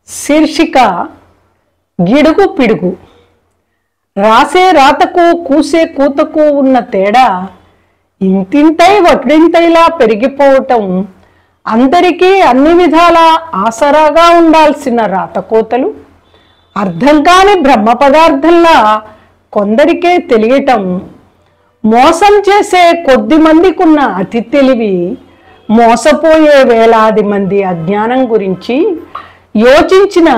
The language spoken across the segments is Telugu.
శీర్షిక గిడుగు పిడుగు రాసే రాతకు కూసే కూతకు ఉన్న తేడా ఇంతింతై వడ్డింతైలా పెరిగిపోవటం అందరికీ అన్ని విధాల ఆసరాగా ఉండాల్సిన రాతకోతలు అర్థం కాని బ్రహ్మ పదార్థంలా కొందరికే తెలియటం మోసం చేసే కొద్ది మందికున్న అతి తెలివి మోసపోయే వేలాది మంది అజ్ఞానం గురించి యోచించిన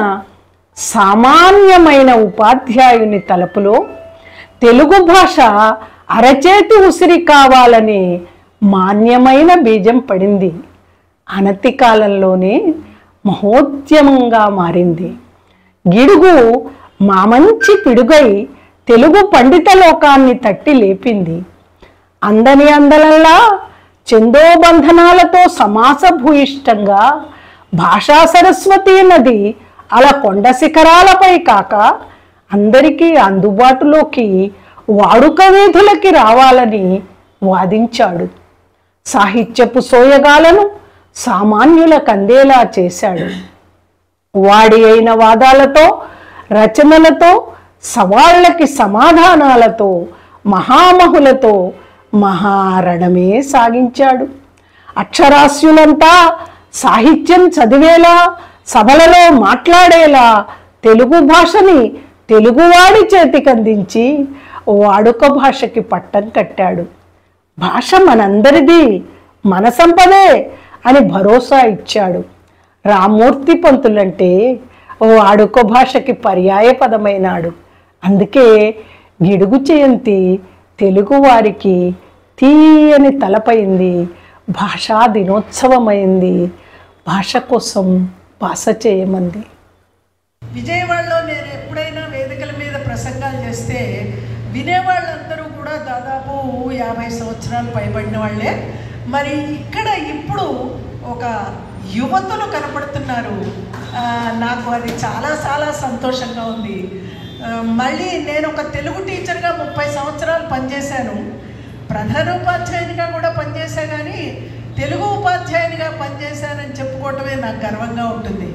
సామాన్యమైన ఉపాధ్యాయుని తలపులో తెలుగు భాష అరచేతి ఉసిరి కావాలని మాన్యమైన బీజం పడింది అనతి కాలంలోనే మహోద్యమంగా మారింది గిడుగు మామంచి పిడుగై తెలుగు పండిత లోకాన్ని తట్టి లేపింది అందని అందలల్లా చందోబంధనాలతో సమాసభూయిష్టంగా భాషా సరస్వతి నది అలా కొండ శిఖరాలపై కాక అందరికీ అందుబాటులోకి వాడుక వీధులకి రావాలని వాదించాడు సాహిత్యపు సోయగాలను సామాన్యులకు అందేలా చేశాడు వాడి అయిన వాదాలతో రచనలతో సవాళ్ళకి సమాధానాలతో మహామహులతో మహారణమే సాగించాడు అక్షరాస్యులంతా సాహిత్యం చదివేలా సభలలో మాట్లాడేలా తెలుగు భాషని తెలుగువాడి చేతికందించి వాడుక భాషకి పట్టం కట్టాడు భాష మనందరిది మన సంపదే అని భరోసా ఇచ్చాడు రామూర్తి పంతులంటే వాడుక భాషకి పర్యాయ పదమైనాడు అందుకే గిడుగు జయంతి తెలుగు వారికి తీయని తలపైంది భాషా దినోత్సవమైంది భాష కోసం భాష చేయమంది విజయవాడలో నేను ఎప్పుడైనా వేదికల మీద ప్రసంగాలు చేస్తే వినేవాళ్ళందరూ కూడా దాదాపు యాభై సంవత్సరాలు పైబడిన వాళ్ళే మరి ఇక్కడ ఇప్పుడు ఒక యువతులు కనపడుతున్నారు ఆ, నాకు అది చాలా చాలా సంతోషంగా ఉంది ఆ, మళ్ళీ నేను ఒక తెలుగు టీచర్గా ముప్పై సంవత్సరాలు పనిచేశాను ప్రధాన ఉపాధ్యాయునిగా కూడా పనిచేశా కానీ తెలుగు ఉపాధ్యాయునిగా పనిచేశానని చెప్పుకోవటమే నాకు గర్వంగా ఉంటుంది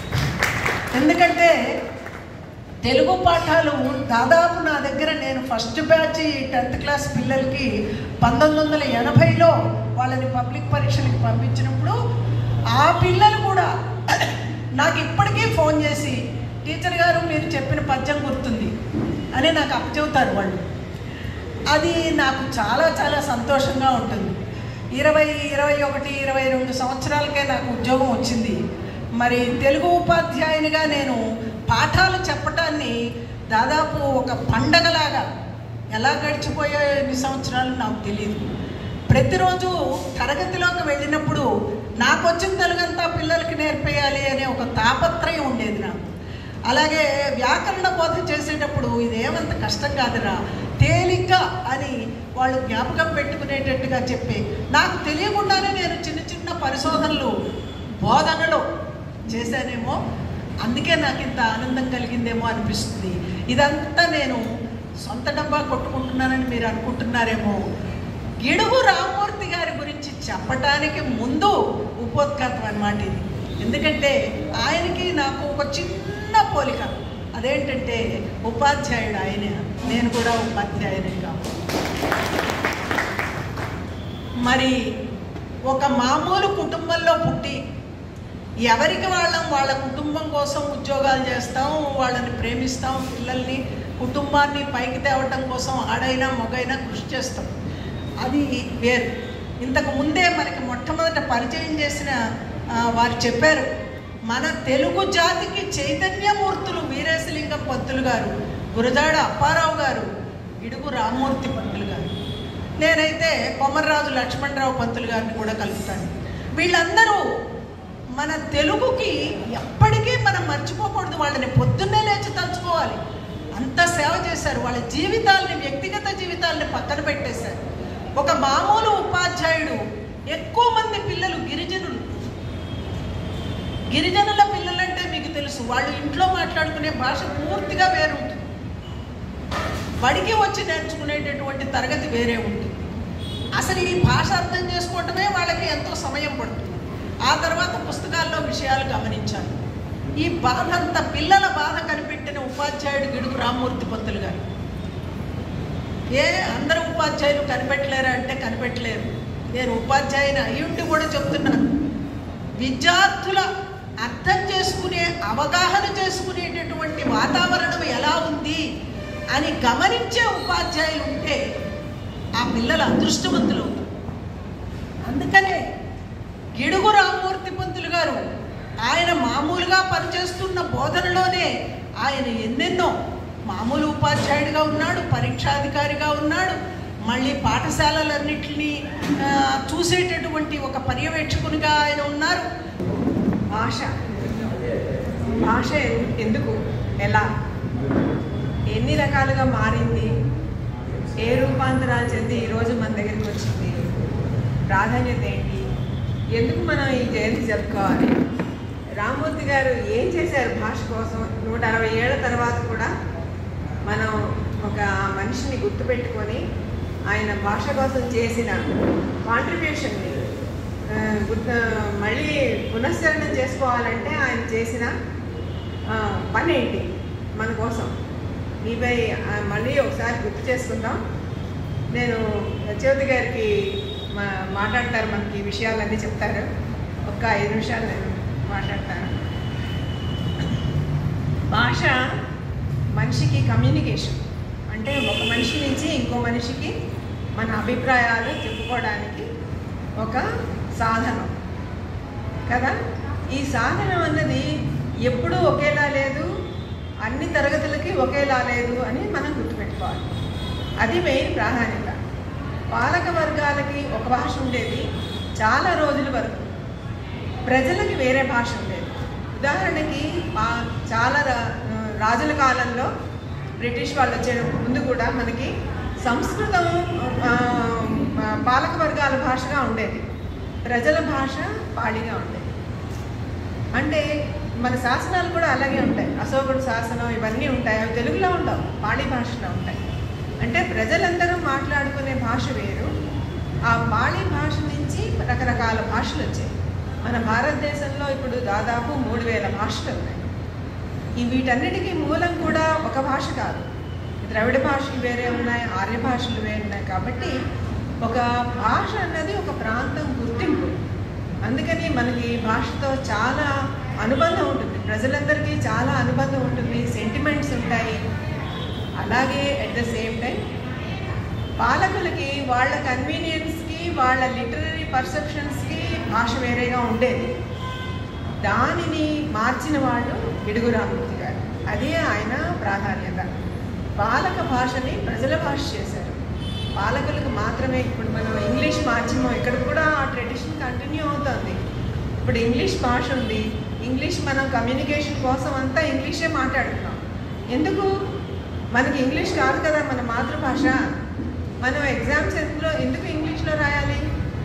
ఎందుకంటే తెలుగు పాఠాలు దాదాపు నా దగ్గర నేను ఫస్ట్ బ్యాచ్ టెన్త్ క్లాస్ పిల్లలకి పంతొమ్మిది వందల ఎనభైలో వాళ్ళని పబ్లిక్ పరీక్షలకు పంపించినప్పుడు ఆ పిల్లలు కూడా నాకు ఇప్పటికీ ఫోన్ చేసి టీచర్ గారు మీరు చెప్పిన పద్యం గుర్తుంది అని నాకు అప్పచెబుతారు వాళ్ళు అది నాకు చాలా చాలా సంతోషంగా ఉంటుంది ఇరవై ఇరవై ఒకటి ఇరవై రెండు సంవత్సరాలకే నాకు ఉద్యోగం వచ్చింది మరి తెలుగు ఉపాధ్యాయునిగా నేను పాఠాలు చెప్పటాన్ని దాదాపు ఒక పండగలాగా ఎలా గడిచిపోయే ఎన్ని సంవత్సరాలు నాకు తెలియదు ప్రతిరోజు తరగతిలోకి వెళ్ళినప్పుడు నాకు వచ్చిన తెలుగంతా పిల్లలకి నేర్పేయాలి అనే ఒక తాపత్రయం ఉండేది నాకు అలాగే వ్యాకరణ బోధ చేసేటప్పుడు ఇదేమంత కష్టం కాదురా తేలిగ్గా అని వాళ్ళు జ్ఞాపకం పెట్టుకునేటట్టుగా చెప్పి నాకు తెలియకుండానే నేను చిన్న చిన్న పరిశోధనలు బోధనలో చేశానేమో అందుకే నాకు ఇంత ఆనందం కలిగిందేమో అనిపిస్తుంది ఇదంతా నేను సొంత డబ్బా కొట్టుకుంటున్నానని మీరు అనుకుంటున్నారేమో గిడుగు రామ్మూర్తి గారి గురించి చెప్పటానికి ముందు ఉపోద్ఘాతం అన్నమాట ఇది ఎందుకంటే ఆయనకి నాకు ఒక చిన్న పోలిక అదేంటంటే ఉపాధ్యాయుడు ఆయనే నేను కూడా ఉపాధ్యాయుని కాదు మరి ఒక మామూలు కుటుంబంలో పుట్టి ఎవరికి వాళ్ళం వాళ్ళ కుటుంబం కోసం ఉద్యోగాలు చేస్తాం వాళ్ళని ప్రేమిస్తాం పిల్లల్ని కుటుంబాన్ని పైకి తేవటం కోసం ఆడైనా మొగైనా కృషి చేస్తాం అది వేరు ఇంతకు ముందే మనకి మొట్టమొదట పరిచయం చేసిన ఆ, వారు చెప్పారు మన తెలుగు జాతికి చైతన్యమూర్తులు వీరేశలింగం పంతులు గారు గురజాడ అప్పారావు గారు ఇడుగు రామ్మూర్తి పంతులు గారు నేనైతే కొమర్రాజు లక్ష్మణరావు పంతులు గారిని కూడా కలుపుతాను వీళ్ళందరూ మన తెలుగుకి ఎప్పటికీ మనం మర్చిపోకూడదు వాళ్ళని పొద్దున్నే లేచి తలుచుకోవాలి అంత సేవ చేశారు వాళ్ళ జీవితాలని వ్యక్తిగత జీవితాలని పక్కన పెట్టేశారు ఒక మామూలు ఉపాధ్యాయుడు ఎక్కువ మంది పిల్లలు గిరిజనులు గిరిజనుల పిల్లలంటే మీకు తెలుసు వాళ్ళు ఇంట్లో మాట్లాడుకునే భాష పూర్తిగా వేరు ఉంటుంది బడికి వచ్చి నేర్చుకునేటటువంటి తరగతి వేరే ఉంటుంది అసలు ఈ భాష అర్థం చేసుకోవటమే వాళ్ళకి ఎంతో సమయం పడుతుంది ఆ తర్వాత పుస్తకాల్లో విషయాలు గమనించాలి ఈ బాధ అంతా పిల్లల బాధ కనిపెట్టిన ఉపాధ్యాయుడు గిడుగు రామ్మూర్తి పంతులు గారు ఏ అందరు ఉపాధ్యాయులు కనిపెట్టలేరా అంటే కనిపెట్టలేరు నేను ఉపాధ్యాయుని అయ్యుండి కూడా చెప్తున్నాను విద్యార్థుల అర్థం చేసుకునే అవగాహన చేసుకునేటటువంటి వాతావరణం ఎలా ఉంది అని గమనించే ఉపాధ్యాయులు ఉంటే ఆ పిల్లలు అదృష్టవంతులు అవుతారు అందుకనే గిడుగు రామ్మూర్తి పంతులు గారు ఆయన మామూలుగా పనిచేస్తున్న బోధనలోనే ఆయన ఎన్నెన్నో మామూలు ఉపాధ్యాయుడిగా ఉన్నాడు పరీక్షాధికారిగా ఉన్నాడు మళ్ళీ పాఠశాలలన్నింటినీ ఆ, చూసేటటువంటి ఒక పర్యవేక్షకునిగా ఆయన ఉన్నారు భాష భాష ఎన్- ఎందుకు ఎలా ఎన్ని రకాలుగా మారింది ఏ రూపాంతరాలు చెంది ఈరోజు మన దగ్గరికి వచ్చింది ప్రాధాన్యత ఏంటి ఎందుకు మనం ఈ జయంతి జరుపుకోవాలి రామ్మూర్తి గారు ఏం చేశారు భాష కోసం నూట అరవై ఏళ్ళ తర్వాత కూడా మనం ఒక మనిషిని గుర్తుపెట్టుకొని ఆయన భాష కోసం చేసిన కాంట్రిబ్యూషన్ని ఆ, గుర్తు మళ్ళీ పునశ్చరణం చేసుకోవాలంటే ఆయన చేసిన ఆ, పని ఏంటి మన కోసం ఈపై ఆ, మళ్ళీ ఒకసారి గుర్తు చేసుకుందాం నేను చౌదరి గారికి మా మాట్లాడతారు మనకి ఈ విషయాలన్నీ చెప్తారు ఒక్క ఐదు నిమిషాలు నేను మాట్లాడతాను భాష మనిషికి కమ్యూనికేషన్ అంటే ఒక మనిషి నుంచి ఇంకో మనిషికి మన అభిప్రాయాలు చెప్పుకోవడానికి ఒక సాధనం కదా ఈ సాధనం అన్నది ఎప్పుడూ ఒకేలా లేదు అన్ని తరగతులకి ఒకేలా లేదు అని మనం గుర్తుపెట్టుకోవాలి అది మెయిన్ ప్రాధాన్యత పాలక వర్గాలకి ఒక భాష ఉండేది చాలా రోజుల వరకు ప్రజలకి వేరే భాష ఉండేది ఉదాహరణకి పా- చాలా రా- రాజుల కాలంలో బ్రిటిష్ వాళ్ళు వచ్చే ముందు కూడా మనకి సంస్కృతం ఆ, ఆ, పాలక వర్గాల భాషగా ఉండేది ప్రజల భాష పాడిగా ఉండేది అంటే మన శాసనాలు కూడా అలాగే ఉంటాయి అశోకుడు శాసనం ఇవన్నీ ఉంటాయి అవి తెలుగులో ఉండవు పాడి భాషలో ఉంటాయి అంటే ప్రజలందరూ మాట్లాడుకునే భాష వేరు ఆ పాళీ భాష నుంచి రకరకాల భాషలు వచ్చాయి మన భారతదేశంలో ఇప్పుడు దాదాపు మూడు వేల భాషలు ఉన్నాయి ఈ వీటన్నిటికీ మూలం కూడా ఒక భాష కాదు ద్రవిడ భాషలు వేరే ఉన్నాయి ఆర్య భాషలు వేరే ఉన్నాయి కాబట్టి ఒక భాష అన్నది ఒక ప్రాంతం గుర్తింపు అందుకని మనకి భాషతో చాలా అనుబంధం ఉంటుంది ప్రజలందరికీ చాలా అనుబంధం ఉంటుంది సెంటిమెంట్స్ ఉంటాయి అలాగే అట్ ద సేమ్ టైం పాలకులకి వాళ్ళ కన్వీనియన్స్కి వాళ్ళ లిటరరీ పర్సెప్షన్స్కి భాష వేరేగా ఉండేది దానిని మార్చిన వాళ్ళు గిడుగు రామూర్తి గారు అదే ఆయన ప్రాధాన్యత పాలక భాషని ప్రజల భాష చేశారు పాలకులకు మాత్రమే ఇప్పుడు మనం ఇంగ్లీష్ మాధ్యమం ఇక్కడ కూడా ఆ ట్రెడిషన్ కంటిన్యూ అవుతుంది ఇప్పుడు ఇంగ్లీష్ భాష ఉంది ఇంగ్లీష్ మనం కమ్యూనికేషన్ కోసం అంతా ఇంగ్లీషే మాట్లాడుతున్నాం ఎందుకు మనకి ఇంగ్లీష్ కాదు కదా మన మాతృభాష మనం ఎగ్జామ్స్ ఎందులో ఎందుకు ఇంగ్లీష్లో రాయాలి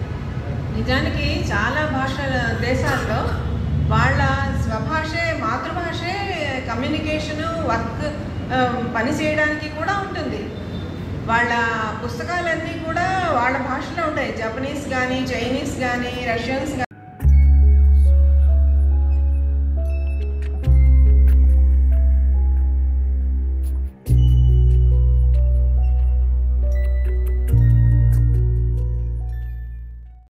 నిజానికి చాలా భాషల దేశాల్లో వాళ్ళ స్వభాషే మాతృభాషే కమ్యూనికేషను వర్క్ ఆ, పని చేయడానికి కూడా ఉంటుంది వాళ్ళ పుస్తకాలన్నీ కూడా వాళ్ళ భాషలో ఉంటాయి జపనీస్ కానీ చైనీస్ కానీ రష్యన్స్ కానీ